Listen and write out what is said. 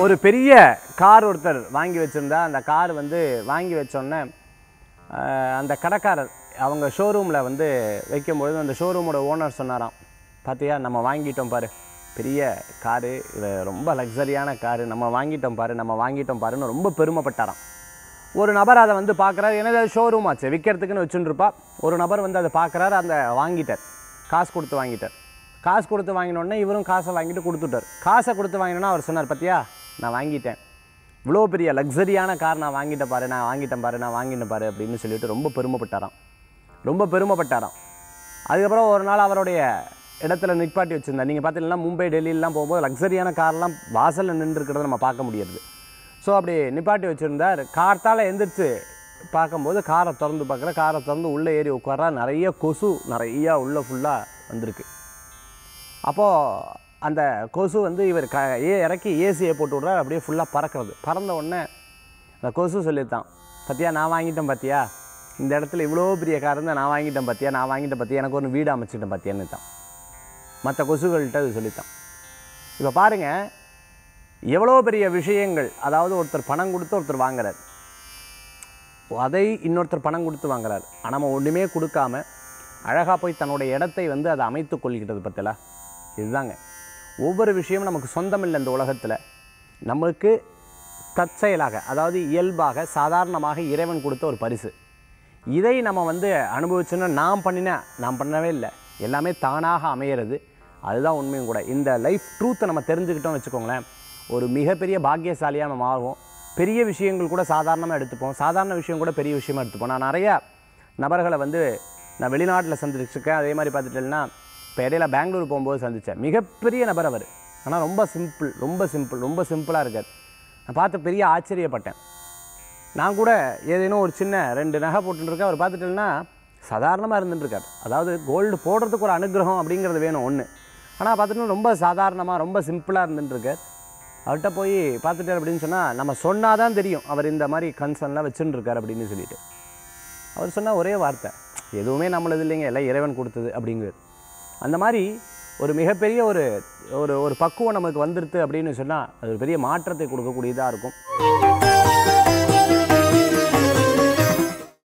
ஒரு பெரிய கார் ஒருத்தர் வாங்கி வச்சுருந்தா அந்த கார் வந்து வாங்கி வச்சோடனே அந்த கடைக்காரர் அவங்க ஷோரூமில் வந்து வைக்கும்பொழுது அந்த ஷோரூமோட ஓனர் சொன்னாராம் பார்த்தியா நம்ம வாங்கிட்டோம் பாரு பெரிய காரு இது ரொம்ப லக்ஸரியான காரு நம்ம வாங்கிட்டோம் பாரு நம்ம வாங்கிட்டோம் பாருன்னு ரொம்ப பெருமைப்பட்டாராம் ஒரு நபர் அதை வந்து பார்க்குறாரு என்னது ஷோரூம் ஆச்சு விற்கிறதுக்குன்னு வச்சுருப்பா ஒரு நபர் வந்து அதை பார்க்குறாரு அந்த வாங்கிட்டார் காசு கொடுத்து வாங்கிட்டார் காசு கொடுத்து வாங்கினோடனே இவரும் காசை வாங்கிட்டு கொடுத்துட்டார் காசை கொடுத்து வாங்கினோன்னா அவர் சொன்னார் பார்த்தியா நான் வாங்கிட்டேன் இவ்வளோ பெரிய லக்ஸரியான கார் நான் வாங்கிட்டேன் பாரு நான் வாங்கிட்டேன் பாரு நான் வாங்கிட்டேன் பாரு அப்படின்னு சொல்லிட்டு ரொம்ப பெருமைப்பட்டாராம் ரொம்ப பெருமைப்பட்டாராம் அதுக்கப்புறம் ஒரு நாள் அவருடைய இடத்துல நிப்பாட்டி வச்சுருந்தார் நீங்கள் பார்த்தீங்கன்னா மும்பை டெல்லியிலாம் போகும்போது லக்ஸரியான கார்லாம் வாசலில் நின்றுருக்கிறத நம்ம பார்க்க முடியாது ஸோ அப்படி நிப்பாட்டி வச்சுருந்தார் கார்த்தால் எந்திரிச்சு பார்க்கும்போது காரை திறந்து பார்க்குற காரை திறந்து உள்ளே ஏறி உட்காரா நிறைய கொசு நிறையா உள்ளே ஃபுல்லாக வந்திருக்கு அப்போது அந்த கொசு வந்து இவர் க ஏ இறக்கி ஏசியை போட்டு விட்றாரு அப்படியே ஃபுல்லாக பறக்கிறது பறந்த உடனே அந்த கொசு சொல்லித்தான் பார்த்தியா நான் வாங்கிட்டேன் பார்த்தியா இந்த இடத்துல இவ்வளோ பெரிய கார் இருந்தால் நான் வாங்கிட்டேன் பார்த்தியா நான் வாங்கிட்டேன் பார்த்தியா எனக்கு ஒரு வீடு அமைச்சிட்டேன் பார்த்தியான்னு தான் மற்ற கொசுகள்கிட்ட அது சொல்லித்தான் இப்போ பாருங்கள் எவ்வளோ பெரிய விஷயங்கள் அதாவது ஒருத்தர் பணம் கொடுத்து ஒருத்தர் வாங்குறார் அதை இன்னொருத்தர் பணம் கொடுத்து வாங்குறாரு ஆனால் நம்ம ஒன்றுமே கொடுக்காம அழகாக போய் தன்னுடைய இடத்தை வந்து அதை அமைத்து கொள்கிறது பத்தில இதுதாங்க ஒவ்வொரு விஷயமும் நமக்கு சொந்தம் இல்லை இந்த உலகத்தில் நமக்கு தற்செயலாக அதாவது இயல்பாக சாதாரணமாக இறைவன் கொடுத்த ஒரு பரிசு இதை நம்ம வந்து அனுபவிச்சோன்னா நான் பண்ணினேன் நான் பண்ணவே இல்லை எல்லாமே தானாக அமையிறது அதுதான் உண்மையும் கூட இந்த லைஃப் ட்ரூத்தை நம்ம தெரிஞ்சுக்கிட்டோம் வச்சுக்கோங்களேன் ஒரு மிகப்பெரிய பாக்கியசாலியாக நம்ம மாறுவோம் பெரிய விஷயங்கள் கூட சாதாரணமாக எடுத்துப்போம் சாதாரண விஷயம் கூட பெரிய விஷயமா எடுத்துப்போம் நான் நிறையா நபர்களை வந்து நான் வெளிநாட்டில் சந்திச்சிருக்கேன் அதே மாதிரி பார்த்துட்டேன்னா இப்போ இடையில பெங்களூர் போகும்போது சந்தித்தேன் மிகப்பெரிய நபர் அவர் ஆனால் ரொம்ப சிம்பிள் ரொம்ப சிம்பிள் ரொம்ப சிம்பிளாக இருக்கார் நான் பார்த்து பெரிய ஆச்சரியப்பட்டேன் நான் கூட ஏதேனும் ஒரு சின்ன ரெண்டு நகை போட்டுருக்கேன் அவர் பார்த்துட்டேன்னா சாதாரணமாக இருந்துட்டுருக்கார் அதாவது கோல்டு போடுறதுக்கு ஒரு அனுகிரகம் அப்படிங்கிறது வேணும் ஒன்று ஆனால் பார்த்துட்டு ரொம்ப சாதாரணமாக ரொம்ப சிம்பிளாக இருந்துட்டுருக்கார் அவர்கிட்ட போய் பார்த்துட்டார் அப்படின்னு சொன்னால் நம்ம சொன்னால் தான் தெரியும் அவர் இந்த மாதிரி கன்சர்ன்லாம் வச்சுன்னு இருக்கார் அப்படின்னு சொல்லிட்டு அவர் சொன்ன ஒரே வார்த்தை எதுவுமே நம்மளது இல்லைங்க எல்லாம் இறைவன் கொடுத்தது அப்படிங்கிறது அந்த மாதிரி ஒரு மிகப்பெரிய ஒரு ஒரு ஒரு பக்குவம் நமக்கு வந்துடுது அப்படின்னு சொன்னால் அது ஒரு பெரிய மாற்றத்தை கொடுக்கக்கூடியதாக இருக்கும்